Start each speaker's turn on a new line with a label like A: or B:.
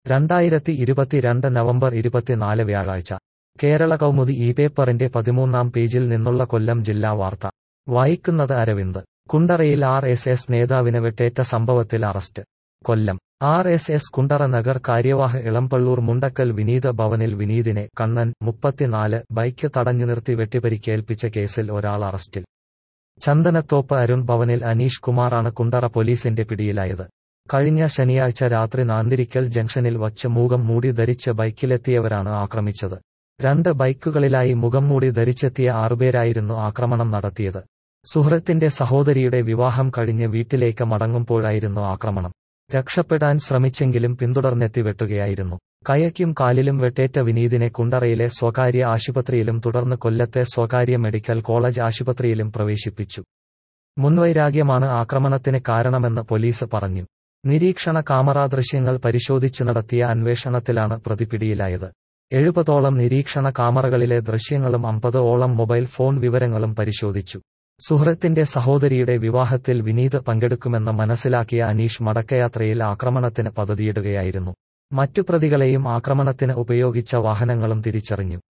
A: രണ്ടായിരത്തി ഇരുപത്തിരണ്ട് നവംബർ ഇരുപത്തിനാല് വ്യാഴാഴ്ച കേരള കൗമുദി ഈ പേപ്പറിന്റെ പതിമൂന്നാം പേജിൽ നിന്നുള്ള കൊല്ലം ജില്ലാ വാർത്ത വായിക്കുന്നത് അരവിന്ദ് കുണ്ടറയിൽ ആർ എസ് എസ് നേതാവിന് വെട്ടേറ്റ സംഭവത്തിൽ arrest Kollam R S S Kundara Nagar കാര്യവാഹ് ഇളമ്പള്ളൂർ മുണ്ടക്കൽ വിനീത ഭവനിൽ വിനീതിനെ കണ്ണൻ മുപ്പത്തിനാല് ബൈക്ക് തടഞ്ഞു നിർത്തി വെട്ടിപ്പരിക്കേൽപ്പിച്ച കേസിൽ ഒരാൾ അറസ്റ്റിൽ ചന്ദനത്തോപ്പ് അരുൺ ഭവനിൽ അനീഷ് കുമാറാണ് കുണ്ടറ പോലീസിന്റെ പിടിയിലായത് കഴിഞ്ഞ ശനിയാഴ്ച രാത്രി നാന്തിരിക്കൽ ജംഗ്ഷനിൽ വച്ച് മുഖം മൂടി ധരിച്ച് ബൈക്കിലെത്തിയവരാണ് ആക്രമിച്ചത് രണ്ട് ബൈക്കുകളിലായി മുഖം മൂടി ധരിച്ചെത്തിയ ആറുപേരായിരുന്നു ആക്രമണം നടത്തിയത് സുഹൃത്തിന്റെ സഹോദരിയുടെ വിവാഹം കഴിഞ്ഞ് വീട്ടിലേക്ക് മടങ്ങുമ്പോഴായിരുന്നു ആക്രമണം രക്ഷപ്പെടാൻ ശ്രമിച്ചെങ്കിലും പിന്തുടർന്നെത്തി വെട്ടുകയായിരുന്നു കയയ്ക്കും കാലിലും വെട്ടേറ്റ വിനീതിനെ കുണ്ടറയിലെ സ്വകാര്യ ആശുപത്രിയിലും തുടർന്ന് കൊല്ലത്തെ സ്വകാര്യ മെഡിക്കൽ കോളേജ് ആശുപത്രിയിലും പ്രവേശിപ്പിച്ചു മുൻവൈരാഗ്യമാണ് ആക്രമണത്തിന് കാരണമെന്ന് പോലീസ് പറഞ്ഞു നിരീക്ഷണ കാമറ ദൃശ്യങ്ങൾ പരിശോധിച്ചു നടത്തിയ അന്വേഷണത്തിലാണ് പ്രതി പിടിയിലായത് എഴുപതോളം നിരീക്ഷണ കാമറകളിലെ ദൃശ്യങ്ങളും അമ്പത് ഓളം മൊബൈൽ ഫോൺ വിവരങ്ങളും പരിശോധിച്ചു സുഹൃത്തിന്റെ സഹോദരിയുടെ വിവാഹത്തിൽ വിനീത് പങ്കെടുക്കുമെന്ന് മനസ്സിലാക്കിയ അനീഷ് മടക്കയാത്രയിൽ ആക്രമണത്തിന് പദ്ധതിയിടുകയായിരുന്നു മറ്റു പ്രതികളെയും ആക്രമണത്തിന് ഉപയോഗിച്ച വാഹനങ്ങളും തിരിച്ചറിഞ്ഞു